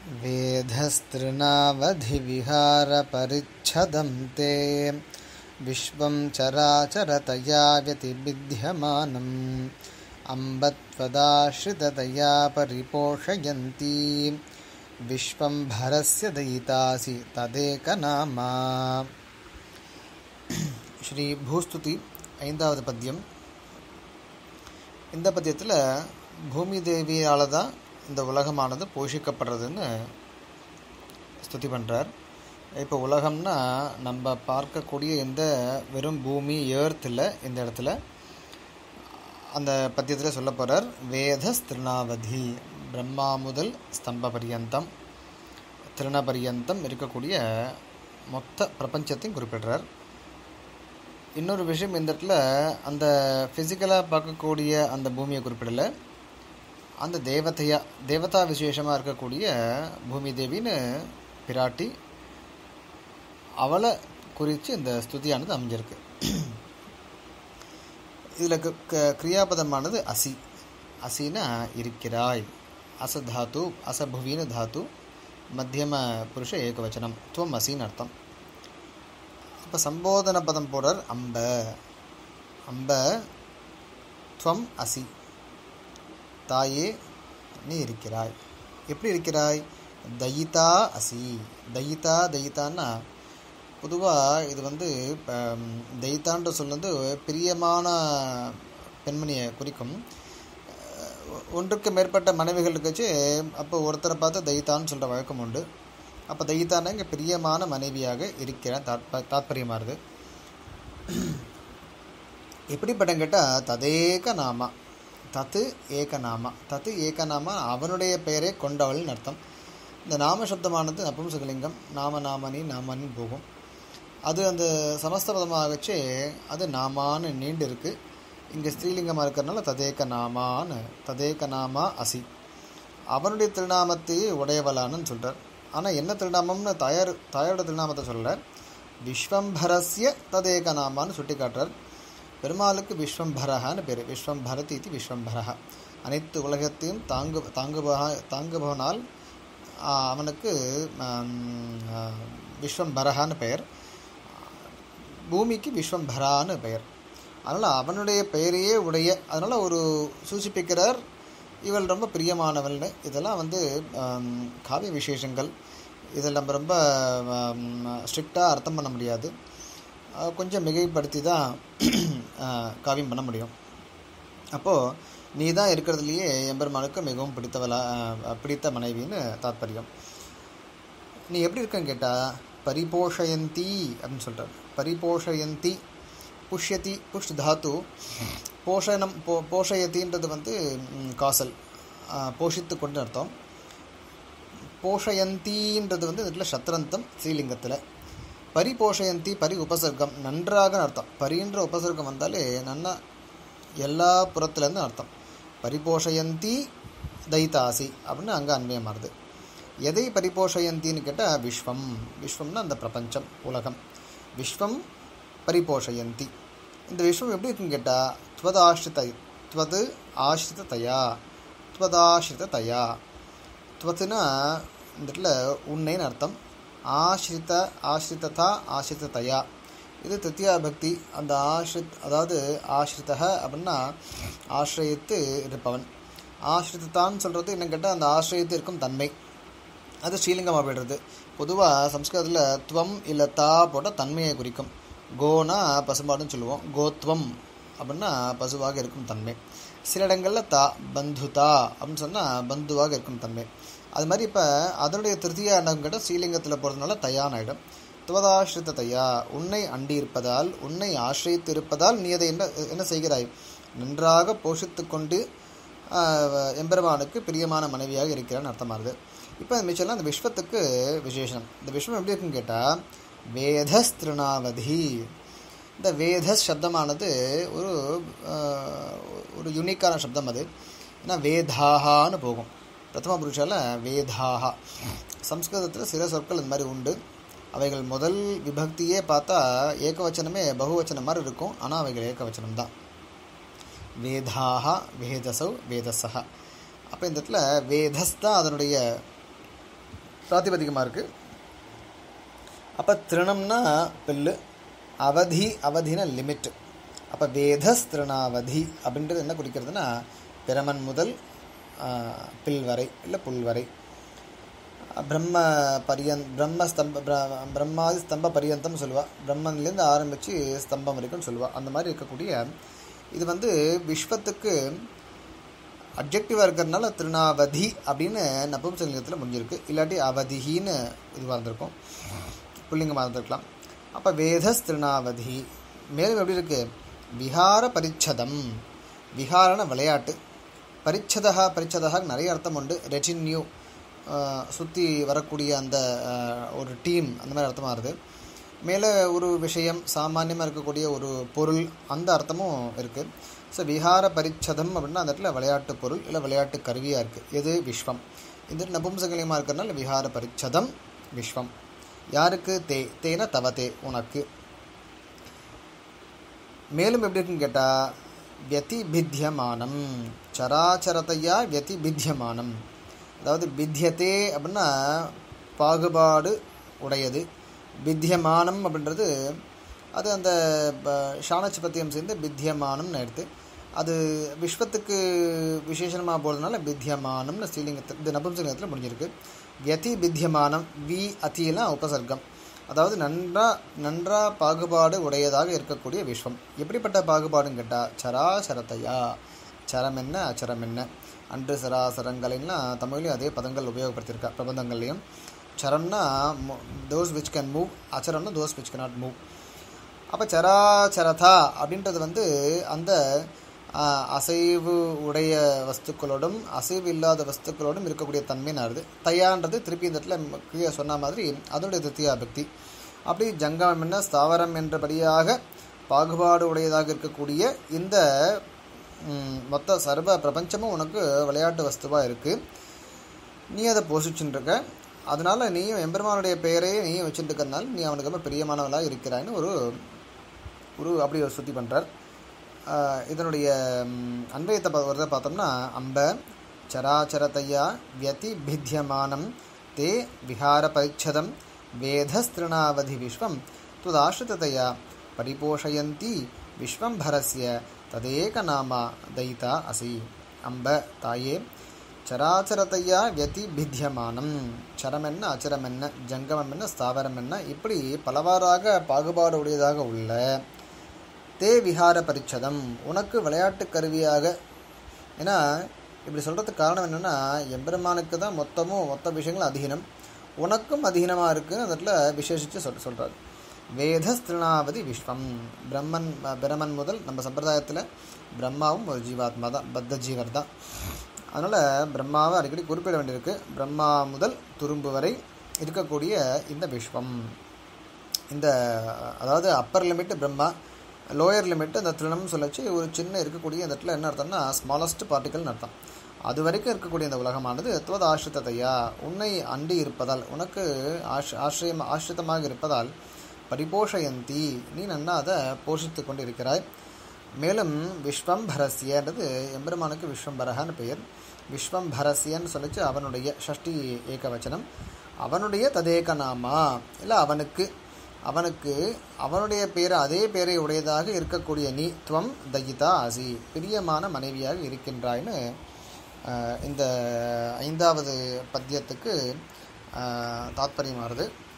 वेधस्तृणावधिविहारपरिच्छदं ते विश्वं चराचरतया व्यतिबिध्यमानम् अम्ब त्वदाश्रिततया परिपोषयन्ती विश्वं भरस्य दयितासि तदेकनामा ஸ்ரீ பூஸ்துதி ஐந்தாவது பத்தியம் இந்த பத்தியத்தில் பூமி தேவியால் தான் இந்த உலகமானது போஷிக்கப்படுறதுன்னு ஸ்துதி பண்ணுறார் இப்போ உலகம்னா நம்ம பார்க்கக்கூடிய இந்த வெறும் பூமி ஏர்த் இல்லை இந்த இடத்துல அந்த பத்தியத்தில் சொல்ல போகிறார் வேத திருநாவதி பிரம்மா முதல் ஸ்தம்ப பரியந்தம் திருண பரியந்தம் இருக்கக்கூடிய மொத்த பிரபஞ்சத்தையும் குறிப்பிடுறார் இன்னொரு விஷயம் இந்த இடத்துல அந்த ஃபிசிக்கலாக பார்க்கக்கூடிய அந்த பூமியை குறிப்பிடலை அந்த தேவதையா தேவதா விசேஷமாக இருக்கக்கூடிய பூமி தேவின்னு பிராட்டி அவளை குறித்து இந்த ஸ்துதியானது அமைஞ்சிருக்கு இதில் கிரியாபதமானது அசி அசினா இருக்கிறாய் அச தாத்து அசபுவின்னு தாத்து மத்தியம புருஷ ஏகவச்சனம் துவம் அசின்னு அர்த்தம் இப்போ சம்போதன பதம் போடுறார் அம்ப அம்ப துவம் அசி தாயே நீ இருக்கிறாய் எப்படி இருக்கிறாய் தயிதா அசி தயிதா தயிதான்னா பொதுவாக இது வந்து தயிதான்ற சொல் வந்து பிரியமான பெண்மணியை குறிக்கும் ஒன்றுக்கு மேற்பட்ட மனைவிகள் இருக்கச்சு அப்போ ஒருத்தரை பார்த்து தயிதான்னு சொல்கிற வழக்கம் உண்டு அப்போ தயிதான இங்கே பிரியமான மனைவியாக இருக்கிற தாத்ப தாத்பரியமாகுது எப்படிப்பட்டம் கேட்டால் ததேக நாமா தத்து ஏக நாமா தத்து ஏக நாமா அவனுடைய பெயரை கொண்டவள்னு அர்த்தம் இந்த நாம சப்தமானது நபும்சகலிங்கம் நாம நாமனி நாமனி போகும் அது அந்த சமஸ்தபதமாகச்சே அது நாமான்னு நீண்டு இருக்கு இங்கே ஸ்ரீலிங்கமாக இருக்கிறனால ததேக நாமான்னு ததேக நாமா அசி அவனுடைய திருநாமத்தையே உடையவளான்னு சொல்கிறார் ஆனால் என்ன திருநாமம்னு தாயார் தாயாரோட திருநாமத்தை சொல்ல விஸ்வம்பரஸ்ய ததேக நாமான்னு சுட்டி காட்டுறார் பெருமாளுக்கு விஸ்வம்பரஹான்னு பேர் விஸ்வம்பரத் இது விஸ்வம்பரஹா அனைத்து உலகத்தையும் தாங்கு தாங்குபவா தாங்குபவனால் அவனுக்கு விஸ்வம்பரஹான்னு பெயர் பூமிக்கு விஸ்வம்பரான்னு பெயர் அதனால் அவனுடைய பெயரையே உடைய அதனால் ஒரு சூசிப்பிக்கிறார் இவள் ரொம்ப பிரியமானவள்னு இதெல்லாம் வந்து காவிய விசேஷங்கள் இதில் நம்ம ரொம்ப ஸ்ட்ரிக்டாக அர்த்தம் பண்ண முடியாது கொஞ்சம் மிகைப்படுத்தி தான் காவியம் பண்ண முடியும் அப்போது நீ தான் இருக்கிறதுலையே எம்பெருமானுக்கு மிகவும் பிடித்தவளா பிடித்த மனைவின்னு தாத்பரியம் நீ எப்படி இருக்கன்னு கேட்டால் பரிபோஷயந்தி அப்படின்னு சொல்கிறார் பரிபோஷயந்தி புஷ்யதி புஷ் தாத்து போஷணம் போ போஷயத்தின்றது வந்து காசல் போஷித்து கொண்டு அர்த்தம் போஷயந்தின்றது வந்து இதில் சத்ரந்தம் ஸ்ரீலிங்கத்தில் பரிபோஷயந்தி பரி உபசர்க்கம் நன்றாக அர்த்தம் பரின்ற உபசர்க்கம் வந்தாலே நன்னா எல்லா புறத்துலேருந்து அர்த்தம் பரிபோஷயந்தி தைத்தாசி அப்படின்னு அங்கே அன்வயமாறுது எதை பரிபோஷயந்தின்னு கேட்டால் விஸ்வம் விஸ்வம்னா அந்த பிரபஞ்சம் உலகம் விஸ்வம் பரிபோஷயந்தி இந்த விஸ்வம் எப்படி இருக்குன்னு கேட்டால் துவதாஷ்ரித துவது ஆஷ்ரித தயா துவதாஷ்ரித தயா துவத்துனா இந்த இடத்துல உன்னைன்னு அர்த்தம் ஆஷ்ரித ஆஷ்ரிததா ஆஷ்ரித தயா இது திருத்தியா பக்தி அந்த ஆஷ்ரித் அதாவது ஆஷ்ரிதக அப்படின்னா ஆசிரியத்து இருப்பவன் ஆஷ்ரிதத்தான்னு சொல்கிறது என்ன கேட்டால் அந்த ஆசிரியத்து இருக்கும் தன்மை அது ஸ்ரீலிங்கமாக போய்டுறது பொதுவாக சம்ஸ்கிருதத்தில் துவம் இல்லை தா போட்டால் தன்மையை குறிக்கும் கோனா பசுமாடுன்னு சொல்லுவோம் கோத்வம் அப்படின்னா பசுவாக இருக்கும் தன்மை சில இடங்களில் தா பந்துதா அப்படின்னு சொன்னால் பந்துவாக இருக்கும் தன்மை அது மாதிரி இப்போ அதனுடைய திருத்தியா இடம் கேட்டால் ஸ்ரீலிங்கத்தில் போகிறதுனால தயான் ஆகிடும் துவதாசிரித்த தையா உன்னை அண்டி இருப்பதால் உன்னை ஆசிரியத்து இருப்பதால் நீ அதை என்ன என்ன செய்கிறாய் நன்றாக போஷித்து கொண்டு எம்பெருமானுக்கு பிரியமான மனைவியாக இருக்கிறான்னு அர்த்தமாகுது இப்போ மிச்சம்லாம் அந்த விஸ்வத்துக்கு விசேஷம் இந்த விஸ்வம் எப்படி இருக்குன்னு கேட்டால் வேதஸ்திருணாவதி இந்த வேதஸ் சப்தமானது ஒரு ஒரு யுனிக்கான சப்தம் அது ஏன்னா வேதாகான்னு போகும் பிரதம புருஷால வேதாகா சம்ஸ்கிருதத்தில் சில சொற்கள் இந்த மாதிரி உண்டு அவைகள் முதல் விபக்தியே பார்த்தா ஏகவச்சனமே பகுவச்சனம் மாதிரி இருக்கும் ஆனால் அவைகள் ஏகவச்சனம் தான் வேதாக வேதசௌ வேதசா அப்போ இந்த இடத்துல வேதஸ் தான் அதனுடைய பிராத்திபதிகமாக இருக்குது அப்போ திருணம்னா பில்லு அவதி அவதினா லிமிட் அப்போ வேதஸ் திருணாவதி அப்படின்றது என்ன குறிக்கிறதுனா பிரமன் முதல் ஆஹ், பில் வரை இல்லை புல் வரை பிரம்ம பரியன் பிரம்ம ஸ்தம்ப பிர- பிரம்மாதி ஸ்தம்ப பரியந்தம் சொல்லுவா பிரம்மன்லேருந்து ஆரம்பித்து ஸ்தம்பம் வரைக்கும் சொல்லுவா அந்த மாதிரி இருக்கக்கூடிய இது வந்து விஸ்வத்துக்கு அப்ஜெக்டிவாக இருக்கிறதுனால திருநாவதி அப்படின்னு நபும்சலிங்கத்தில் முடிஞ்சிருக்கு இல்லாட்டி அவதின்னு இதுவாக இருந்திருக்கும் புல்லிங்கமாக இருந்திருக்கலாம் அப்போ வேதஸ் திருநாவதி மேலும் எப்படி இருக்கு விஹார பரிச்சதம் விஹாரன விளையாட்டு பரிச்சதா பரிச்சதா நிறைய அர்த்தம் உண்டு ரெட்டின்யூ சுற்றி வரக்கூடிய அந்த ஆஹ், ஒரு டீம் அந்த மாதிரி அர்த்தமாக வருது மேலே ஒரு விஷயம் சாமானியமாக இருக்கக்கூடிய ஒரு பொருள் அந்த அர்த்தமும் இருக்குது ஸோ விஹார பரிச்சதம் அப்படின்னா அந்த இடத்துல விளையாட்டு பொருள் இல்லை விளையாட்டு கருவியாக இருக்குது எது விஸ்வம் இது நபும்சகலியமாக இருக்கிறனால விஹார பரிச்சதம் விஸ்வம் யாருக்கு தே தேன தவதே உனக்கு மேலும் எப்படி இருக்குன்னு கேட்டால் வியதிபித்தியமானம் சராச்சரத்தையா வியதிபித்தியமானம் அதாவது பித்தியத்தே அப்படின்னா பாகுபாடு உடையது பித்தியமானம் அப்படின்றது அது அந்த ஷானச்சிபத்தியம் சேர்ந்து பித்தியமானம்னு எடுத்து அது விஸ்வத்துக்கு விசேஷமாக போகிறதுனால பித்தியமானம்னு ஸ்ரீலிங்கத்தில் இந்த நபும்சலிங்கத்தில் முடிஞ்சிருக்கு வியதி பித்தியமானம் வி அத்தியெல்லாம் உபசர்க்கம் அதாவது நன்றா நன்றா பாகுபாடு உடையதாக இருக்கக்கூடிய விஸ்வம் எப்படிப்பட்ட பாகுபாடுன்னு கேட்டால் சராசரத்தையா சரம் என்ன அச்சரம் என்ன அன்று சராசரங்களெல்லாம் தமிழ்லையும் அதே பதங்கள் உபயோகப்படுத்தியிருக்கா பிரபந்தங்கள்லையும் சரம்னா தோஸ் விச் கேன் மூவ் அச்சரம்னா தோஸ் விச் cannot மூவ் அப்போ சராச்சரதா அப்படின்றது வந்து அந்த ஆ, அசைவு உடைய வஸ்துக்களோடும் அசைவு இல்லாத வஸ்துக்களோடும் இருக்கக்கூடிய தன்மை நாடுது தையான்றது திருப்பி இந்த இடத்துல கீழே சொன்ன மாதிரி அதனுடைய திருத்தியா பக்தி அப்படி ஜங்கம் என்ன ஸ்தாவரம் என்றபடியாக பாகுபாடு உடையதாக இருக்கக்கூடிய இந்த ம், மொத்த சர்வ பிரபஞ்சமும் உனக்கு விளையாட்டு வஸ்துவாக இருக்குது நீ அதை போஷிச்சுட்டு இருக்க அதனால நீயும் எம்பெருமானுடைய பெயரையே நீயும் வச்சுட்டு இருக்கிறதுனால நீ அவனுக்கு ரொம்ப பிரியமானவளாக இருக்கிறாய்ன்னு ஒரு ஒரு அப்படி ஒரு சுத்தி பண்ணுறார் இதனுடைய ம், அன்வயத்தை பா- ஒரு தடவை பார்த்தோம்னா அம்ப சராச்சரத்தையா வியதி பித்தியமானம் தே விஹார பரிச்சதம் வேதஸ்திருணாவதி விஸ்வம் துதாश्रिततया பரிபோஷயந்தி விஸ்வம்பரஸ்ய ததேக நாமா தயிதா அசி அம்ப தாயே சராச்சரத்தையா வியதி பித்தியமானம் சரம் என்ன அச்சரம் என்ன ஜங்கமம் என்ன ஸ்தாவரம் என்ன இப்படி பலவாறாக பாகுபாடு உடையதாக உள்ள தே விஹார பரிச்சதம் உனக்கு விளையாட்டு கருவியாக ஏன்னா இப்படி சொல்கிறதுக்கு காரணம் என்னென்னா எம்பெருமானுக்கு தான் மொத்தமும் மொத்த விஷயங்களும் அதீனம் உனக்கும் அதீனமாக இருக்குன்னு அந்த இடத்துல விசேஷித்து சொல் சொல்கிறார் வேதஸ்திருணாவதி விஸ்வம் பிரம்மன் அஹ், பிரமன் முதல் நம்ம சம்பிரதாயத்தில் பிரம்மாவும் ஒரு ஜீவாத்மா தான் பத்த ஜீவர் தான் அதனால் பிரம்மாவை அடிக்கடி குறிப்பிட வேண்டியிருக்கு பிரம்மா முதல் துரும்பு வரை இருக்கக்கூடிய இந்த விஸ்வம் இந்த அதாவது upper limit Brahma lower limit அந்த திருணம் சொல்லச்சு ஒரு சின்ன இருக்கக்கூடிய இந்த இடத்துல என்ன அர்த்தம்னா ஸ்மாலஸ்ட் பார்ட்டிகல்னு அர்த்தம் அது வரைக்கும் இருக்கக்கூடிய இந்த உலகமானது துவத ஆශ්ரிதத்தையா உன்னை அண்டி இருப்பதால் உனக்கு ஆஷ் ஆශ්ரயம் ஆශ්ரிதமாக இருப்பதால் பரிபோஷயந்தி நீ நன்னா அதை போஷித்து கொண்டு இருக்கிறாய் மேலும் விஸ்வம்பரஸ்யன்றது எம்பெருமானுக்கு விஸ்வம்பரஹான்னு பெயர் விஸ்வம்பரஸ்யன்னு சொல்லிச்சு அவனுடைய ஷஷ்டி ஏகவச்சனம் அவனுடைய ததேக நாமா இல்லை அவனுக்கு அவனுக்கு அவனுடைய பேர் அதே பேரை உடையதாக இருக்கக்கூடிய நீ துவம் தயிதா அசி பிரியமான மனைவியாக இருக்கின்றாய்னு ஆஹ், இந்த ஐந்தாவது பத்தியத்துக்கு ஆஹ், தாத்பரியம் வருது